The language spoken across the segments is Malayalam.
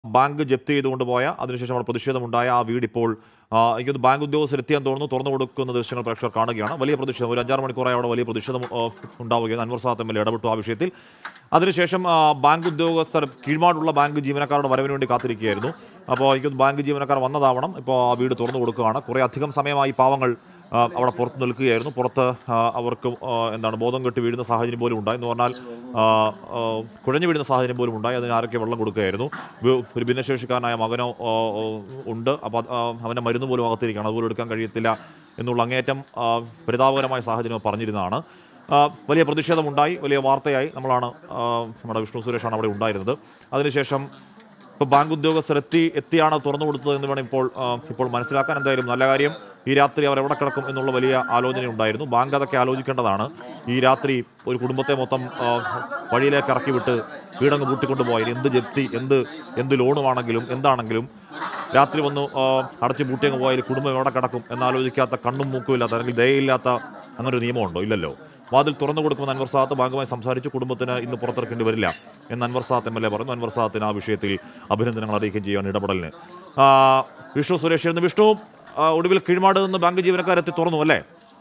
ബാങ്ക് ജപ്തി ചെയ്തുകൊണ്ട് പോയ അതിനുശേഷം അവിടെ പ്രതിഷേധമുണ്ടായ ആ വീട് ഇപ്പോൾ ആ, എനിക്കൊന്ന് ബാങ്ക് ഉദ്യോഗസ്ഥർ എത്തിയാൻ തോന്നുന്നു തുറന്നു കൊടുക്കുന്ന ദൃശ്യങ്ങൾ പ്രേക്ഷകർ കാണുകയാണ് വലിയ പ്രതിഷേധം ഒരു അഞ്ചാറ് മണിക്കൂറായി അവിടെ വലിയ പ്രതിഷേധം ആ, ഉണ്ടാവുകയാണ് Anwar Saad M L A ഇടപെട്ടു ആ വിഷയത്തിൽ അതിനുശേഷം ആ, ബാങ്ക് ഉദ്യോഗസ്ഥർ കീഴ്മാടുള്ള ബാങ്ക് ജീവനക്കാരുടെ വരവിന് വേണ്ടി കാത്തിരിക്കുകയായിരുന്നു അപ്പോൾ എനിക്കൊന്ന് ബാങ്ക് ജീവനക്കാർ വന്നതാവണം ഇപ്പോൾ ആ വീട് തുറന്നു കൊടുക്കുകയാണ് കുറേ അധികം സമയമായി പാവങ്ങൾ ആ, അവിടെ പുറത്ത് നിൽക്കുകയായിരുന്നു പുറത്ത് ആ, അവർക്ക് ആ, എന്താണ് ബോധം കെട്ടി വീഴുന്ന സാഹചര്യം പോലും ഉണ്ടായി എന്ന് പറഞ്ഞാൽ ആ, ആ, കുഴഞ്ഞു വീഴുന്ന സാഹചര്യം പോലും ഉണ്ടായി അതിന് ആരൊക്കെ വെള്ളം കൊടുക്കുകയായിരുന്നു വി- ഒരു ഭിന്നശേഷിക്കാരനായ മകനോ ആ, ആ, ഉണ്ട് അപ്പോൾ അത്, ആ, അവൻ്റെ മരുന്ന് പോലും അകത്തിരിക്കുകയാണ് അതുപോലും എടുക്കാൻ കഴിയത്തില്ല എന്നുള്ള അങ്ങേയറ്റം ആ, പരിതാപകരമായ സാഹചര്യം പറഞ്ഞിരുന്നതാണ് ആ, വലിയ പ്രതിഷേധമുണ്ടായി വലിയ വാർത്തയായി നമ്മളാണ് ആ, നമ്മുടെ വിഷ്ണു സുരേഷാണ് അവിടെ ഉണ്ടായിരുന്നത് അതിനുശേഷം ഇപ്പോൾ ബാങ്ക് ഉദ്യോഗസ്ഥർ എത്തി എത്തിയാണ് തുറന്നു കൊടുത്തത് എന്ന് വേണം ഇപ്പോൾ ആ, ഇപ്പോൾ മനസ്സിലാക്കാൻ എന്തായാലും നല്ല കാര്യം ഈ രാത്രി അവർ എവിടെ കിടക്കും എന്നുള്ള വലിയ ആലോചന ഉണ്ടായിരുന്നു ബാങ്ക് അതൊക്കെ ആലോചിക്കേണ്ടതാണ് ഈ രാത്രി ഒരു കുടുംബത്തെ മൊത്തം ആ, വഴിയിലേക്ക് ഇറക്കി വിട്ട് വീടങ്ങ് പൂട്ടിക്കൊണ്ട് പോയാൽ എന്ത് ജപ്തി എന്ത് എന്ത് ലോണുമാണെങ്കിലും എന്താണെങ്കിലും രാത്രി വന്ന് ആ, അടച്ചു പൂട്ടിയങ്ങ് പോയാൽ കുടുംബം എവിടെ കിടക്കും എന്നാലോചിക്കാത്ത കണ്ണും മൂക്കും ഇല്ലാത്ത അല്ലെങ്കിൽ ദയയില്ലാത്ത അങ്ങനെ ഒരു നിയമമുണ്ടോ ഇല്ലല്ലോ വാതിൽ തുറന്നു കൊടുക്കുമെന്ന് അൻവർ സാദത്ത് ബാങ്കുമായി സംസാരിച്ചു കുടുംബത്തിന് ഇന്ന് പുറത്തിറക്കേണ്ടി വരില്ല എന്ന് Anwar Sadath M L A പറഞ്ഞു അൻവർ സാദത്തിന് ആ വിഷയത്തിൽ അഭിനന്ദനങ്ങൾ അറിയിക്കുകയും ചെയ്യുകയാണ് ഇടപെടലിന് ആ, വിഷ്ണു സുരേഷ് എന്ന് വിഷ്ണു ആ, ഒടുവിൽ കീഴ്മാട് നിന്ന് ബാങ്ക് ജീവനക്കാരെത്തി തുറന്നു അല്ലേ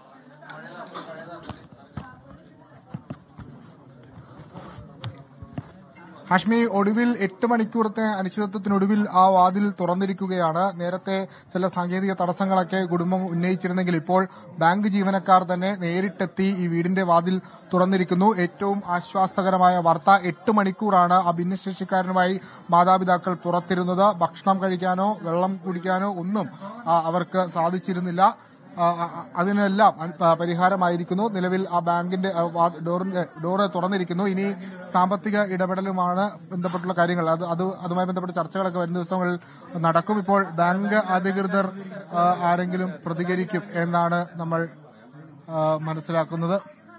ഹാഷ്മി ഒടുവിൽ എട്ട് മണിക്കൂറത്തെ അനിശ്ചിതത്വത്തിനൊടുവിൽ ആ വാതിൽ തുറന്നിരിക്കുകയാണ് നേരത്തെ ചില സാങ്കേതിക തടസ്സങ്ങളൊക്കെ കുടുംബം ഉന്നയിച്ചിരുന്നെങ്കിൽ ഇപ്പോൾ ബാങ്ക് ജീവനക്കാർ തന്നെ നേരിട്ടെത്തി ഈ വീടിന്റെ വാതിൽ തുറന്നിരിക്കുന്നു ഏറ്റവും ആശ്വാസകരമായ വാർത്ത എട്ട് മണിക്കൂറാണ് ആ ഭിന്നശേഷിക്കാരനുമായി മാതാപിതാക്കൾ പുറത്തിരുന്നത് ഭക്ഷണം കഴിക്കാനോ വെള്ളം കുടിക്കാനോ ഒന്നും ആ, അവർക്ക് സാധിച്ചിരുന്നില്ല ആ, ആ, അതിനെല്ലാം അൻ- പ- പരിഹാരമായിരിക്കുന്നു നിലവിൽ ആ ബാങ്കിന്റെ ആ, വാ- ഡോറിന്റെ ഡോറ് തുറന്നിരിക്കുന്നു ഇനി സാമ്പത്തിക ഇടപെടലുമാണ് ബന്ധപ്പെട്ടുള്ള കാര്യങ്ങൾ അത് അത് അതുമായി ബന്ധപ്പെട്ട ചർച്ചകളൊക്കെ വരും ദിവസങ്ങളിൽ നടക്കും ഇപ്പോൾ ബാങ്ക് അധികൃതർ ആ, ആരെങ്കിലും പ്രതികരിക്കും എന്നാണ് നമ്മൾ ആ, മനസ്സിലാക്കുന്നത്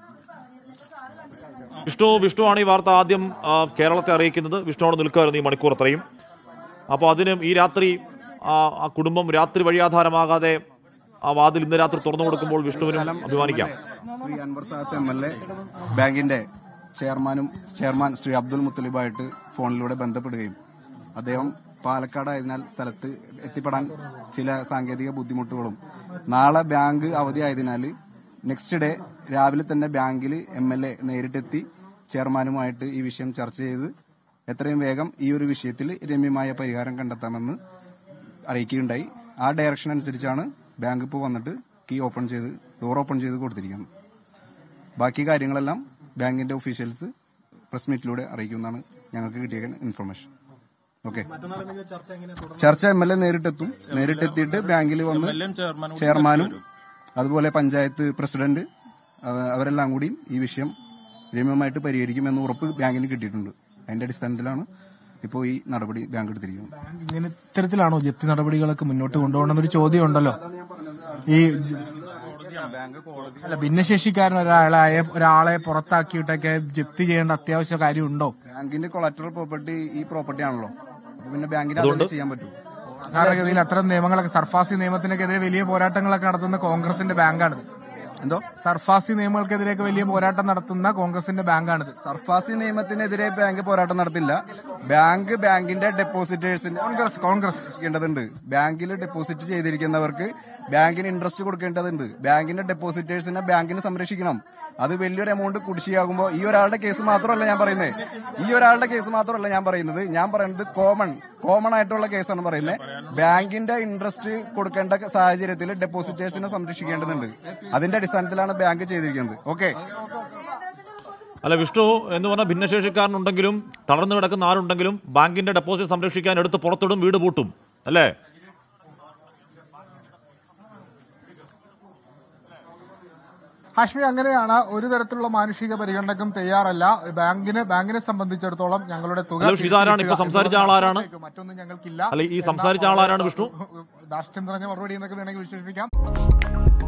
വിഷ്ണു വിഷ്ണുവാണ് ഈ വാർത്ത ആദ്യം ആ, കേരളത്തെ അറിയിക്കുന്നത് വിഷ്ണുവോട് നിൽക്കുമായിരുന്നു ഈ മണിക്കൂർ അത്രയും അപ്പോൾ അതിനും ഈ രാത്രി ആ ആ കുടുംബം രാത്രി വഴിയാധാരമാകാതെ ആ വാതിൽ ഇന്ന് രാത്രി തുറന്നു കൊടുക്കുമ്പോൾ വിഷ്ണുവിനും അഭിമാനിക്കാം Shri Anwar Sadath M L A ബാങ്കിന്റെ ചെയർമാനും ചെയർമാൻ ശ്രീ അബ്ദുൽ മുത്തലിബായിട്ട് ഫോണിലൂടെ ബന്ധപ്പെടുകയും അദ്ദേഹം പാലക്കാടായതിനാൽ സ്ഥലത്ത് എത്തിപ്പെടാൻ ചില സാങ്കേതിക ബുദ്ധിമുട്ടുകളും നാളെ ബാങ്ക് അവധിയായതിനാൽ നെക്സ്റ്റ് ഡേ രാവിലെ തന്നെ ബാങ്കിൽ എം എൽ എ നേരിട്ടെത്തി ചെയർമാനുമായിട്ട് ഈ വിഷയം ചർച്ച ചെയ്ത് എത്രയും വേഗം ഈ ഒരു വിഷയത്തിൽ രമ്യമായ പരിഹാരം കണ്ടെത്താമെന്ന് അറിയിക്കുകയുണ്ടായി ആ ഡയറക്ഷൻ അനുസരിച്ചാണ് ബാങ്ക് ഇപ്പോൾ വന്നിട്ട് കീ ഓപ്പൺ ചെയ്ത് ഡോർ ഓപ്പൺ ചെയ്ത് കൊടുത്തിരിക്കുന്നത് ബാക്കി കാര്യങ്ങളെല്ലാം ബാങ്കിന്റെ ഒഫീഷ്യൽസ് പ്രസ് മീറ്റിലൂടെ അറിയിക്കുമെന്നാണ് ഞങ്ങൾക്ക് കിട്ടിയ ഇൻഫർമേഷൻ ഓക്കെ ചർച്ച എം എൽ എ നേരിട്ടെത്തും നേരിട്ടെത്തിയിട്ട് ബാങ്കിൽ വന്ന് ചെയർമാനും അതുപോലെ പഞ്ചായത്ത് പ്രസിഡന്റ് അവ- അവരെല്ലാം കൂടിയും ഈ വിഷയം രമ്യമായിട്ട് പരിഹരിക്കുമെന്ന് ഉറപ്പ് ബാങ്കിന് കിട്ടിയിട്ടുണ്ട് അതിന്റെ അടിസ്ഥാനത്തിലാണ് ഇപ്പോൾ ഈ നടപടി ബാങ്ക് എടുത്തിരിക്കുന്നത് ബാങ്ക് ഇങ്ങനെ ഇത്തരത്തിലാണോ ജപ്തി നടപടികളൊക്കെ മുന്നോട്ട് കൊണ്ടുപോകണമെന്നൊരു ചോദ്യം ഉണ്ടല്ലോ ഈ അല്ല ഭിന്നശേഷിക്കാരൻ ഒരാളെ ഒരാളെ പുറത്താക്കിയിട്ടൊക്കെ ജപ്തി ചെയ്യേണ്ട അത്യാവശ്യ കാര്യമുണ്ടോ ബാങ്കിന്റെ കൊളാറ്ററൽ പ്രോപ്പർട്ടി ഈ പ്രോപ്പർട്ടി ആണല്ലോ അപ്പൊ പിന്നെ ബാങ്കിന് അതല്ലേ ചെയ്യാൻ പറ്റും സാധാരണഗതിയിൽ അത്തരം നിയമങ്ങളൊക്കെ സർഫാസി നിയമത്തിനെതിരെ വലിയ പോരാട്ടങ്ങളൊക്കെ നടത്തുന്ന കോൺഗ്രസിന്റെ ബാങ്കാണിത് എന്തോ സർഫാസി നിയമങ്ങൾക്കെതിരെയൊക്കെ വലിയ പോരാട്ടം നടത്തുന്ന കോൺഗ്രസിന്റെ ബാങ്കാണിത് സർഫാസി നിയമത്തിനെതിരെ ബാങ്ക് പോരാട്ടം നടത്തില്ല ബാങ്ക് ബാങ്കിന്റെ ഡെപ്പോസിറ്റേഴ്സിന് കോൺഗ്രസ് കോൺഗ്രസ് കൊടുക്കേണ്ടതുണ്ട് ബാങ്കിൽ ഡെപ്പോസിറ്റ് ചെയ്തിരിക്കുന്നവർക്ക് ബാങ്കിന് ഇൻട്രസ്റ്റ് കൊടുക്കേണ്ടതുണ്ട് ബാങ്കിന്റെ ഡെപ്പോസിറ്റേഴ്സിനെ ബാങ്കിന് സംരക്ഷിക്കണം അത് വലിയൊരു എമൗണ്ട് കുടിശ്ശിയാകുമ്പോൾ ഈ ഒരാളുടെ കേസ് മാത്രമല്ല ഞാൻ പറയുന്നത് ഈ ഒരാളുടെ കേസ് മാത്രമല്ല ഞാൻ പറയുന്നത് ഞാൻ പറയുന്നത് കോമൺ കോമൺ ആയിട്ടുള്ള കേസാണ് പറയുന്നത് ബാങ്കിന്റെ ഇൻട്രസ്റ്റ് കൊടുക്കേണ്ട സാഹചര്യത്തിൽ ഡെപ്പോസിറ്റേഴ്സിനെ സംരക്ഷിക്കേണ്ടതുണ്ട് അതിന്റെ അടിസ്ഥാനത്തിലാണ് ബാങ്ക് ചെയ്തിരിക്കുന്നത് ഓക്കെ അല്ല വിഷ്ണു എന്ന് പറഞ്ഞാൽ ഭിന്നശേഷിക്കാരനുണ്ടെങ്കിലും തളർന്നു കിടക്കുന്ന ആരുണ്ടെങ്കിലും ബാങ്കിന്റെ ഡെപ്പോസിറ്റ് സംരക്ഷിക്കാൻ എടുത്ത് പുറത്തിടും വീട് പൂട്ടും അല്ലേ ഹാഷ്മി അങ്ങനെയാണ് ഒരു തരത്തിലുള്ള മാനുഷിക പരിഗണനക്കും തയ്യാറല്ല ബാങ്കിന് ബാങ്കിനെ സംബന്ധിച്ചിടത്തോളം ഞങ്ങളുടെ തുക അല്ല, പക്ഷേ ഇതാരാണ് ഇപ്പൊ സംസാരിച്ച ആളാരാണ്? മറ്റൊന്നും ഞങ്ങൾക്കില്ല അല്ല, ഈ സംസാരിച്ച ആളാരാണ് വിഷ്ണു? ധാർഷ്ട്യം നിറഞ്ഞ മറുപടി എന്നൊക്കെ വേണമെങ്കിൽ വിശേഷിപ്പിക്കാം